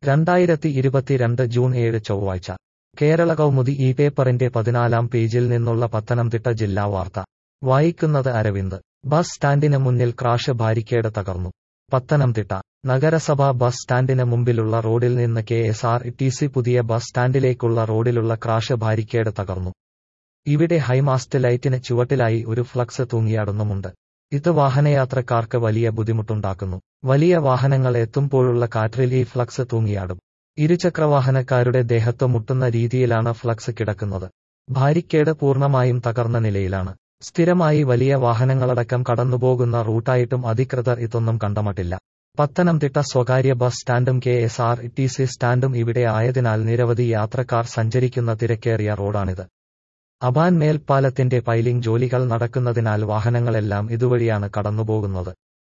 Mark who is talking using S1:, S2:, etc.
S1: രണ്ടായിരത്തി ഇരുപത്തിരണ്ട് ജൂൺ ഏഴ് ചൊവ്വാഴ്ച കേരള കൗമുദി ഈ പേപ്പറിന്റെ പതിനാലാം പേജിൽ നിന്നുള്ള പത്തനംതിട്ട ജില്ലാ വാർത്ത വായിക്കുന്നത് അരവിന്ദ് ബസ് സ്റ്റാൻഡിന് മുന്നിൽ ക്രാഷ് ബാരിക്കേഡ് തകർന്നു പത്തനംതിട്ട നഗരസഭ ബസ് സ്റ്റാൻഡിന് മുമ്പിലുള്ള റോഡിൽ നിന്ന് K S R T C പുതിയ ബസ് സ്റ്റാൻഡിലേക്കുള്ള റോഡിലുള്ള ക്രാഷ് ബാരിക്കേഡ് തകർന്നു ഇവിടെ ഹൈമാസ്റ്റ് ലൈറ്റിന് ചുവട്ടിലായി ഒരു ഫ്ലക്സ് തൂങ്ങിയാടുന്നുമുണ്ട് ഇത് വാഹനയാത്രക്കാർക്ക് വലിയ ബുദ്ധിമുട്ടുണ്ടാക്കുന്നു വലിയ വാഹനങ്ങൾ എത്തുമ്പോഴുള്ള കാറ്റിൽ ഈ ഫ്ലക്സ് തൂങ്ങിയാടും ഇരുചക്രവാഹനക്കാരുടെ ദേഹത്ത് മുട്ടുന്ന രീതിയിലാണ് ഫ്ലക്സ് കിടക്കുന്നത് ബാരിക്കേഡ് പൂർണ്ണമായും തകർന്ന നിലയിലാണ് സ്ഥിരമായി വലിയ വാഹനങ്ങളടക്കം കടന്നുപോകുന്ന റൂട്ടായിട്ടും അധികൃതർ ഇതൊന്നും കണ്ടമട്ടില്ല പത്തനംതിട്ട സ്വകാര്യ ബസ് സ്റ്റാൻഡും K S R T C സ്റ്റാൻഡും ഇവിടെ ആയതിനാൽ നിരവധി യാത്രക്കാർ സഞ്ചരിക്കുന്ന തിരക്കേറിയ റോഡാണിത് അബാൻ മേൽപ്പാലത്തിന്റെ പൈലിംഗ് ജോലികൾ നടക്കുന്നതിനാൽ വാഹനങ്ങളെല്ലാം ഇതുവഴിയാണ് കടന്നുപോകുന്നത്